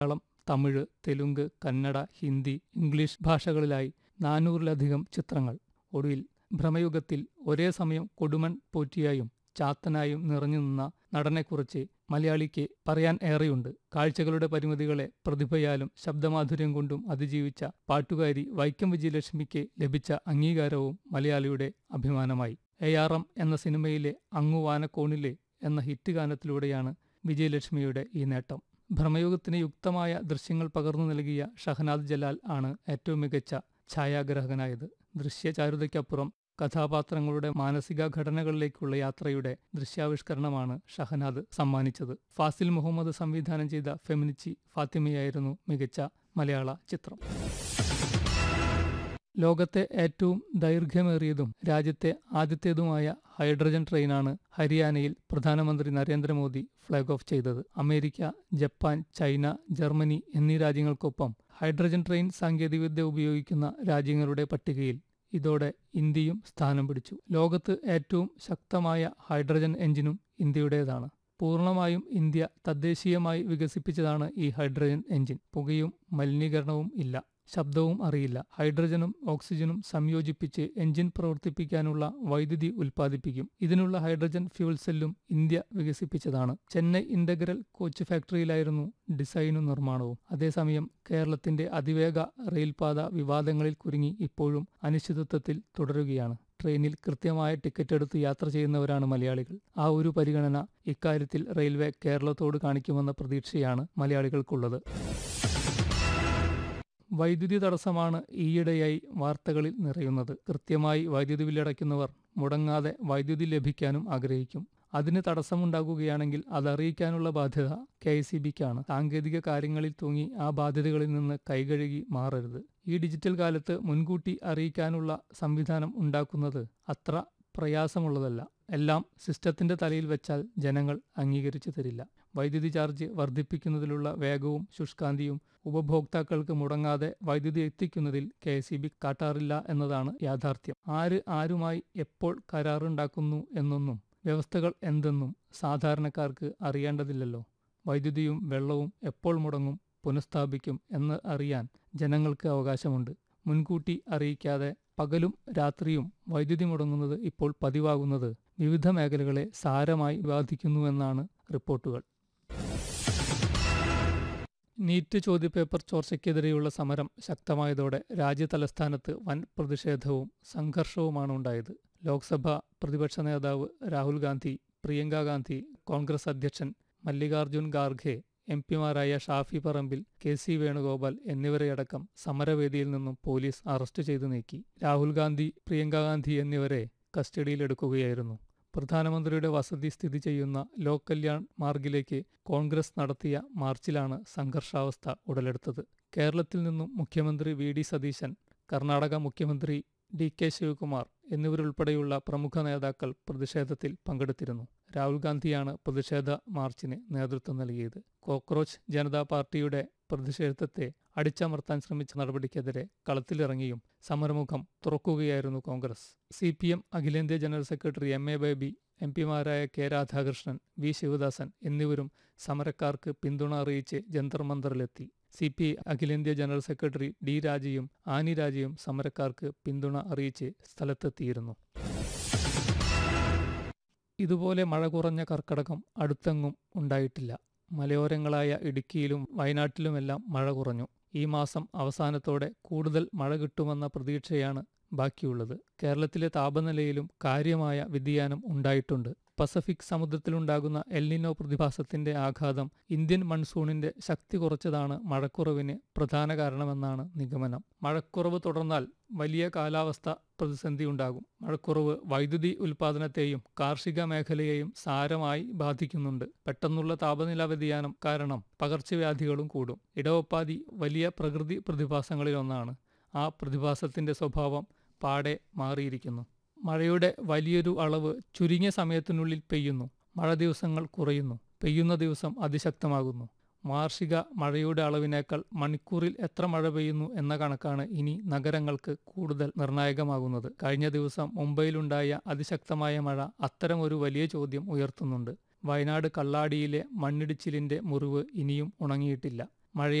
Malayalam Tamil Telugu Kannada Hindi English ഭാഷകളിലായി നാനൂറിലധികം ചിത്രങ്ങൾ ഒടുവിൽ ഭ്രമയുഗത്തിൽ ഒരേ സമയം കൊടുമൺ പോറ്റിയായും ചാത്തനായും നിറഞ്ഞു നിന്ന നടനെക്കുറിച്ച് മലയാളിക്ക് പറയാൻ ഏറെയുണ്ട് കാഴ്ചകളുടെ പരിമിതികളെ പ്രതിഭയാലും ശബ്ദമാധുര്യം കൊണ്ടും അതിജീവിച്ച പാട്ടുകാരി വൈക്കം വിജയലക്ഷ്മിക്ക് ലഭിച്ച അംഗീകാരവും മലയാളിയുടെ അഭിമാനമായി എ ആർ എം എന്ന സിനിമയിലെ അങ്ങു വാനക്കോണിലെ എന്ന ഹിറ്റ് ഗാനത്തിലൂടെയാണ് വിജയലക്ഷ്മിയുടെ ഈ നേട്ടം ഭ്രമയുഗത്തിന് യുക്തമായ ദൃശ്യങ്ങൾ പകർന്നു നൽകിയ ഷഹനാദ് ജലാൽ ആണ് ഏറ്റവും മികച്ച ഛായാഗ്രാഹകനായത് ദൃശ്യചാരുതയ്ക്കപ്പുറം കഥാപാത്രങ്ങളുടെ മാനസിക ഘടനകളിലേക്കുള്ള യാത്രയുടെ ദൃശ്യാവിഷ്കരണമാണ് ഷഹനാദ് സമ്മാനിച്ചത് ഫാസിൽ മുഹമ്മദ് സംവിധാനം ചെയ്ത ഫെമിനിച്ചി ഫാത്തിമയായിരുന്നു മികച്ച മലയാള ചിത്രം ലോകത്തെ ഏറ്റവും ദൈർഘ്യമേറിയതും രാജ്യത്തെ ആദ്യത്തേതുമായ ഹൈഡ്രജൻ ട്രെയിനാണ് ഹരിയാനയിൽ പ്രധാനമന്ത്രി നരേന്ദ്രമോദി ഫ്ളാഗ് ഓഫ് ചെയ്തത് അമേരിക്ക ജപ്പാൻ ചൈന ജർമ്മനി എന്നീ രാജ്യങ്ങൾക്കൊപ്പം ഹൈഡ്രജൻ ട്രെയിൻ സാങ്കേതികവിദ്യ ഉപയോഗിക്കുന്ന രാജ്യങ്ങളുടെ പട്ടികയിൽ ഇതോടെ ഇന്ത്യയും സ്ഥാനം പിടിച്ചു ലോകത്ത് ഏറ്റവും ശക്തമായ ഹൈഡ്രജൻ എഞ്ചിനും ഇന്ത്യയുടേതാണ് പൂർണ്ണമായും ഇന്ത്യ തദ്ദേശീയമായി വികസിപ്പിച്ചതാണ് ഈ ഹൈഡ്രജൻ എഞ്ചിൻ പുകയും മലിനീകരണവും ഇല്ല ശബ്ദവും അറിയില്ല ഹൈഡ്രജനും ഓക്സിജനും സംയോജിപ്പിച്ച് എഞ്ചിൻ പ്രവർത്തിപ്പിക്കാനുള്ള വൈദ്യുതി ഉൽപ്പാദിപ്പിക്കും ഇതിനുള്ള ഹൈഡ്രജൻ ഫ്യൂൽ സെല്ലും ഇന്ത്യ വികസിപ്പിച്ചതാണ് ചെന്നൈ ഇന്റഗ്രൽ കോച്ച് ഫാക്ടറിയിലായിരുന്നു ഡിസൈനും നിർമ്മാണവും അതേസമയം കേരളത്തിന്റെ അതിവേഗ റെയിൽപാത വിവാദങ്ങളിൽ കുരുങ്ങി ഇപ്പോഴും അനിശ്ചിതത്വത്തിൽ തുടരുകയാണ് ട്രെയിനിൽ കൃത്യമായ ടിക്കറ്റ് എടുത്ത് യാത്ര ചെയ്യുന്നവരാണ് മലയാളികൾ ആ ഒരു പരിഗണന ഇക്കാര്യത്തിൽ റെയിൽവേ കേരളത്തോട് കാണിക്കുമെന്ന പ്രതീക്ഷയാണ് മലയാളികൾക്കുള്ളത് വൈദ്യുതി തടസ്സമാണ് ഈയിടെയായി വാർത്തകളിൽ നിറയുന്നത് കൃത്യമായി വൈദ്യുതി ബില്ലടയ്ക്കുന്നവർ മുടങ്ങാതെ വൈദ്യുതി ലഭിക്കാനും ആഗ്രഹിക്കും അതിന് തടസ്സമുണ്ടാകുകയാണെങ്കിൽ അതറിയിക്കാനുള്ള ബാധ്യത കെ ഐ സി ബിക്കാണ് സാങ്കേതിക കാര്യങ്ങളിൽ തൂങ്ങി ആ ബാധ്യതകളിൽ നിന്ന് കൈകഴുകി മാറരുത് ഈ ഡിജിറ്റൽ കാലത്ത് മുൻകൂട്ടി അറിയിക്കാനുള്ള സംവിധാനം ഉണ്ടാക്കുന്നത് അത്ര പ്രയാസമുള്ളതല്ല എല്ലാം സിസ്റ്റത്തിന്റെ തലയിൽ വെച്ചാൽ ജനങ്ങൾ അംഗീകരിച്ചു തരില്ല വൈദ്യുതി ചാർജ് വർദ്ധിപ്പിക്കുന്നതിലുള്ള വേഗവും ശുഷ്കാന്തിയും ഉപഭോക്താക്കൾക്ക് മുടങ്ങാതെ വൈദ്യുതി എത്തിക്കുന്നതിൽ കെ എസ് ബി കാട്ടാറില്ല എന്നതാണ് യാഥാർത്ഥ്യം ആര് ആരുമായി എപ്പോൾ കരാറുണ്ടാക്കുന്നു എന്നൊന്നും വ്യവസ്ഥകൾ എന്തെന്നും സാധാരണക്കാർക്ക് അറിയേണ്ടതില്ലല്ലോ വൈദ്യുതിയും വെള്ളവും എപ്പോൾ മുടങ്ങും പുനഃസ്ഥാപിക്കും എന്ന് അറിയാൻ ജനങ്ങൾക്ക് അവകാശമുണ്ട് മുൻകൂട്ടി അറിയിക്കാതെ പകലും രാത്രിയും വൈദ്യുതി മുടങ്ങുന്നത് ഇപ്പോൾ പതിവാകുന്നത് വിവിധ മേഖലകളെ സാരമായി ബാധിക്കുന്നുവെന്നാണ് റിപ്പോർട്ടുകൾ നീറ്റ് ചോദ്യപേപ്പർ ചോർച്ചയ്ക്കെതിരെയുള്ള സമരം ശക്തമായതോടെ രാജ്യതലസ്ഥാനത്ത് വൻ പ്രതിഷേധവും സംഘർഷവുമാണ് ഉണ്ടായത് ലോക്സഭ പ്രതിപക്ഷ നേതാവ് രാഹുൽ ഗാന്ധി പ്രിയങ്ക ഗാന്ധി കോൺഗ്രസ് അധ്യക്ഷൻ മല്ലികാർജുൻ ഖാർഖെ എം പിമാരായ ഷാഫി പറമ്പിൽ കെ സി വേണുഗോപാൽ എന്നിവരെയടക്കം സമരവേദിയിൽ നിന്നും പോലീസ് അറസ്റ്റ് ചെയ്തു നീക്കി രാഹുൽ ഗാന്ധി പ്രിയങ്ക ഗാന്ധി എന്നിവരെ കസ്റ്റഡിയിലെടുക്കുകയായിരുന്നു പ്രധാനമന്ത്രിയുടെ വസതി സ്ഥിതി ചെയ്യുന്ന ലോക് കല്യാൺ മാർഗിലേക്ക് കോൺഗ്രസ് നടത്തിയ മാർച്ചിലാണ് സംഘർഷാവസ്ഥ ഉടലെടുത്തത് കേരളത്തിൽ നിന്നും മുഖ്യമന്ത്രി വി ഡി സതീശൻ കർണാടക മുഖ്യമന്ത്രി ഡി കെ ശിവകുമാർ എന്നിവരുൾപ്പെടെയുള്ള പ്രമുഖ നേതാക്കൾ പ്രതിഷേധത്തിൽ പങ്കെടുത്തിരുന്നു രാഹുൽ ഗാന്ധിയാണ് പ്രതിഷേധ മാർച്ചിന് നേതൃത്വം നൽകിയത് കോക്രോച്ച് ജനതാ പാർട്ടിയുടെ പ്രതിഷേധത്തെ അടിച്ചമർത്താൻ ശ്രമിച്ച നടപടിക്കെതിരെ കളത്തിലിറങ്ങിയും സമരമുഖം തുറക്കുകയായിരുന്നു കോൺഗ്രസ് സി പി എം അഖിലേന്ത്യാ general secretary M A Baby M പിമാരായ കെ രാധാകൃഷ്ണൻ വി ശിവദാസൻ എന്നിവരും സമരക്കാർക്ക് പിന്തുണ അറിയിച്ച് ജന്തർ മന്ദറിലെത്തി സി പി ഐ അഖിലേന്ത്യാ ജനറൽ സെക്രട്ടറി ഡി രാജയും ആനി രാജയും സമരക്കാർക്ക് പിന്തുണ അറിയിച്ച് സ്ഥലത്തെത്തിയിരുന്നു ഇതുപോലെ മഴ കുറഞ്ഞ കർക്കടകം അടുത്തെങ്ങും ഉണ്ടായിട്ടില്ല മലയോരങ്ങളായ ഇടുക്കിയിലും വയനാട്ടിലുമെല്ലാം മഴ കുറഞ്ഞു ഈ മാസം അവസാനത്തോടെ കൂടുതൽ മഴ കിട്ടുമെന്ന പ്രതീക്ഷയാണ് ബാക്കിയുള്ളത് കേരളത്തിലെ താപനിലയിലും കാര്യമായ വ്യതിയാനം ഉണ്ടായിട്ടുണ്ട് പസഫിക് സമുദ്രത്തിലുണ്ടാകുന്ന എൽനിനോ പ്രതിഭാസത്തിന്റെ ആഘാതം ഇന്ത്യൻ മൺസൂണിന്റെ ശക്തി കുറച്ചതാണ് മഴക്കുറവിന് പ്രധാന കാരണമെന്നാണ് നിഗമനം മഴക്കുറവ് തുടർന്നാൽ വലിയ കാലാവസ്ഥ പ്രതിസന്ധി ഉണ്ടാകും മഴക്കുറവ് വൈദ്യുതി ഉൽപാദനത്തെയും കാർഷിക മേഖലയെയും സാരമായി ബാധിക്കുന്നുണ്ട് പെട്ടെന്നുള്ള താപനില വ്യതിയാനം കാരണം പകർച്ചവ്യാധികളും കൂടും ഇടവപ്പാതി വലിയ പ്രകൃതി പ്രതിഭാസങ്ങളിലൊന്നാണ് ആ പ്രതിഭാസത്തിന്റെ സ്വഭാവം പാടെ മാറിയിരിക്കുന്നു മഴയുടെ വലിയൊരു അളവ് ചുരുങ്ങിയ സമയത്തിനുള്ളിൽ പെയ്യുന്നു മഴ ദിവസങ്ങൾ കുറയുന്നു പെയ്യുന്ന ദിവസം അതിശക്തമാകുന്നു വാർഷിക മഴയുടെ അളവിനേക്കാൾ മണിക്കൂറിൽ എത്ര മഴ പെയ്യുന്നു എന്ന കണക്കാണ് ഇനി നഗരങ്ങൾക്ക് കൂടുതൽ നിർണായകമാകുന്നത് കഴിഞ്ഞ ദിവസം മുംബൈയിലുണ്ടായ അതിശക്തമായ മഴ അത്തരമൊരു വലിയ ചോദ്യം ഉയർത്തുന്നുണ്ട് വയനാട് കള്ളാടിയിലെ മണ്ണിടിച്ചിലിന്റെ മുറിവ് ഇനിയും ഉണങ്ങിയിട്ടില്ല മഴ